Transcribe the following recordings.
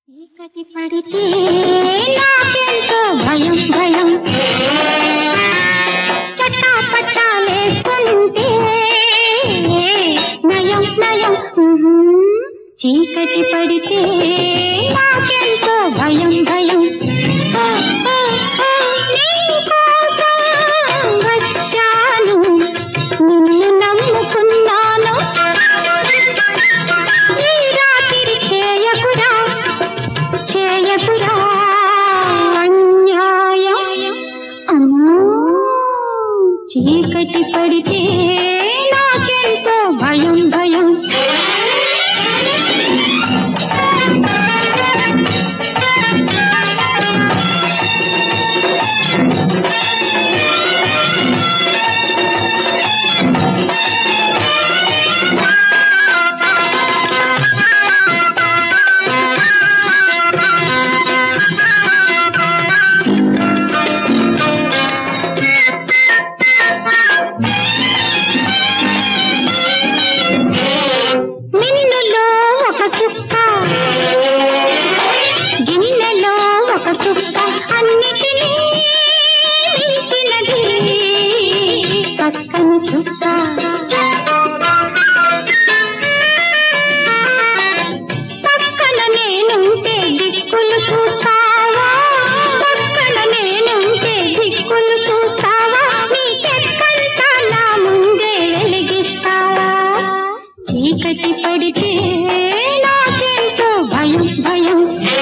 చీకటి పడితే నాకెంతో భయం భయం చట్టా పట్టాలేసుకుంటే నయం నయం ఉహుం. చీకటి పడితే నాకెంతో భయం భయం ఆ, ఆ, ఆ, నీకోసం వచ్చాను నిన్ను నమ్ముకున్నాను ఈ రాత్రి చేయకురా చేయకురా అన్యాయం అమ్మో చీకటి పడితే నాకెంతో భయం భయం మిన్నులో ఒక చుక్క గిన్నెలో ఒక చుక్క అన్నిటినీ మించినది పక్కని చుక్క పక్కన నేనుంటే దిక్కులు చూస్తావా పక్కన నేనుంటే దిక్కులు చూస్తావా నీ చెక్కంతా నా ముందే వెలిగిస్తావా చీకటి పడితే నాకెంతో భయం భయం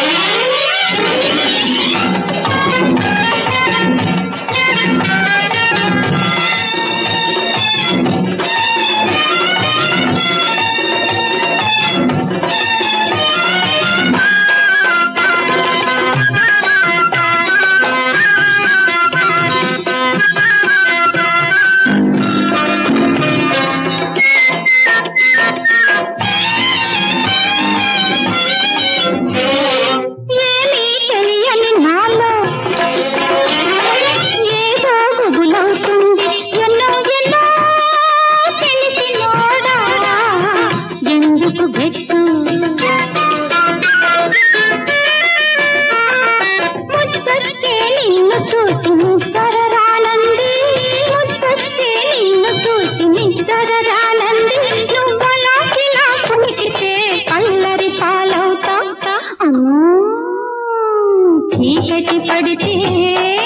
ఏమీ తెలియని నాలో ఏదో గుబులవుతుంది ఎన్నో ఎన్నో తెలిసినోడా ఎందుకు గట్టు ముద్దొచ్చే నిన్ను చూసి నిద్ర రానంది ముద్దొచ్చే నిన్ను చూసి నిద్ర రానంది నువ్వలా ఇలా కునికితే కల్లరి పాలవుతా అమ్మో చీకటి పడితే